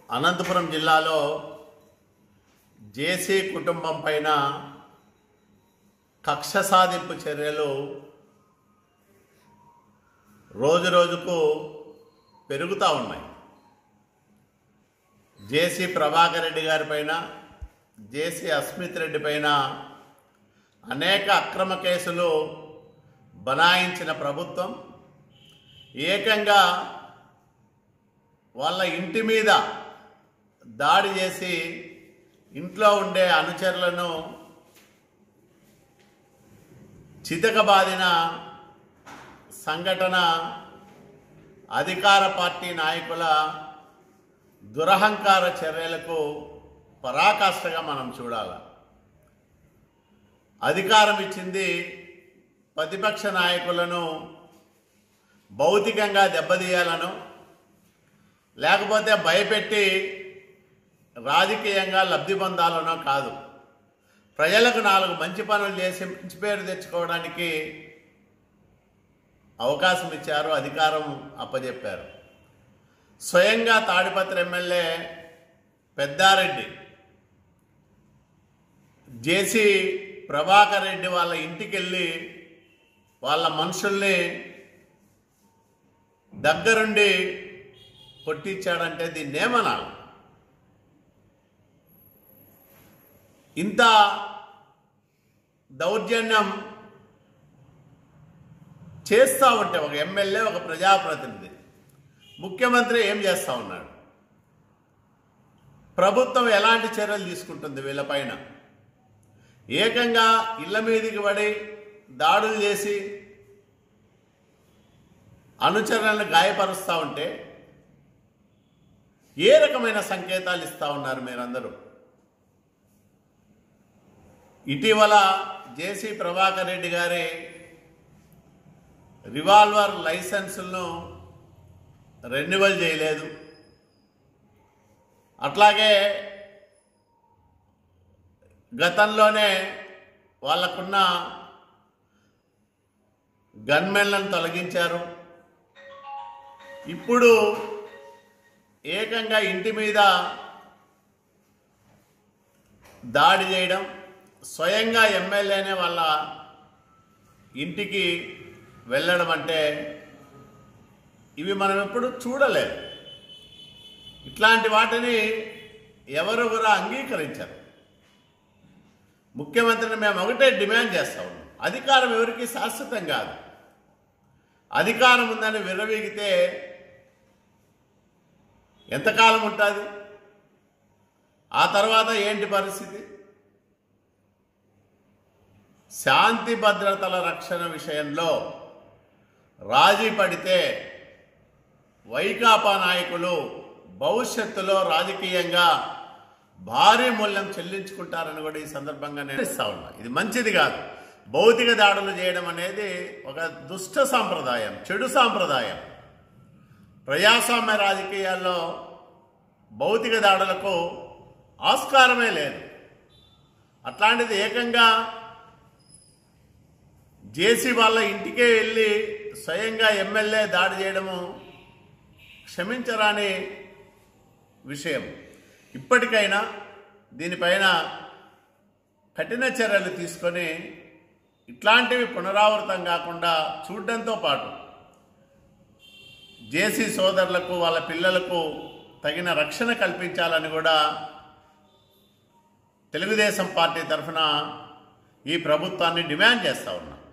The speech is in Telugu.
అనంతపురం జిల్లాలో జేసీ కుటుంబం పైన కక్ష సాధింపు చర్యలు రోజు రోజుకు పెరుగుతూ ఉన్నాయి జేసీ ప్రభాకర్ రెడ్డి గారి పైన జేసీ అస్మిత్ రెడ్డి పైన అనేక అక్రమ కేసులు బనాయించిన ప్రభుత్వం ఏకంగా వాళ్ళ ఇంటి మీద దాడి చేసి ఇంట్లో ఉండే అనుచరులను చితకబాదిన సంఘటన అధికార పార్టీ నాయకుల దురహంకార చర్యలకు పరాకాష్ఠగా మనం చూడాలి అధికారం ఇచ్చింది ప్రతిపక్ష నాయకులను భౌతికంగా దెబ్బతీయాలను లేకపోతే భయపెట్టి రాజకీయంగా లబ్ధి పొందాలనో కాదు ప్రజలకు నాలుగు మంచి పనులు చేసి మంచి పేరు తెచ్చుకోవడానికి అవకాశం ఇచ్చారు అధికారం అప్పజెప్పారు స్వయంగా తాడిపత్రి ఎమ్మెల్యే పెద్దారెడ్డి జేసీ ప్రభాకర్ రెడ్డి వాళ్ళ ఇంటికి వెళ్ళి వాళ్ళ మనుషుల్ని దగ్గరుండి కొట్టించాడంటే దీన్ని ఏమనాలి ఇంత దౌర్జన్యం చేస్తూ ఉంటే ఒక ఎమ్మెల్యే ఒక ప్రజాప్రతినిధి ముఖ్యమంత్రి ఏం చేస్తూ ఉన్నాడు ప్రభుత్వం ఎలాంటి చర్యలు తీసుకుంటుంది వీళ్ళపైన ఏకంగా ఇళ్ల మీదికి పడి దాడులు చేసి అనుచరులను గాయపరుస్తూ ఉంటే ఏ రకమైన సంకేతాలు ఇస్తూ ఉన్నారు మీరందరూ ఇటీవల జేసీ ప్రభాకర్ రెడ్డి గారి రివాల్వర్ లైసెన్సులను రెన్యువల్ చేయలేదు అట్లాగే గతంలోనే వాళ్ళకున్న గన్మెన్లను తొలగించారు ఇప్పుడు ఏకంగా ఇంటి మీద దాడి చేయడం స్వయంగా ఎమ్మెల్యేనే వాళ్ళ ఇంటికి వెళ్ళడం అంటే ఇవి మనం ఎప్పుడు చూడలేదు ఇట్లాంటి వాటిని ఎవరు కూడా అంగీకరించరు ముఖ్యమంత్రిని మేము ఒకటే డిమాండ్ చేస్తా ఉన్నాం అధికారం ఎవరికి శాశ్వతం కాదు అధికారం ఉందని విర్రవీగితే ఎంతకాలం ఉంటుంది ఆ తర్వాత ఏంటి పరిస్థితి శాంతి భద్రతల రక్షణ విషయంలో రాజీ పడితే వైకాపా నాయకులు భవిష్యత్తులో రాజకీయంగా భారీ మూల్యం చెల్లించుకుంటారని కూడా ఈ సందర్భంగా నేను ఇస్తా ఉన్నా ఇది మంచిది కాదు భౌతిక దాడులు చేయడం అనేది ఒక దుష్ట సాంప్రదాయం చెడు సాంప్రదాయం ప్రజాస్వామ్య రాజకీయాల్లో భౌతిక దాడులకు ఆస్కారమే లేదు అట్లాంటిది ఏకంగా జేసీ వాళ్ళ ఇంటికే వెళ్ళి స్వయంగా ఎమ్మెల్యే దాడి చేయడము క్షమించరాని విషయం ఇప్పటికైనా దీనిపైన కఠిన చర్యలు తీసుకొని ఇట్లాంటివి పునరావృతం కాకుండా చూడడంతో పాటు జేసీ సోదరులకు వాళ్ళ పిల్లలకు తగిన రక్షణ కల్పించాలని కూడా తెలుగుదేశం పార్టీ తరఫున ఈ ప్రభుత్వాన్ని డిమాండ్ చేస్తూ ఉన్నాం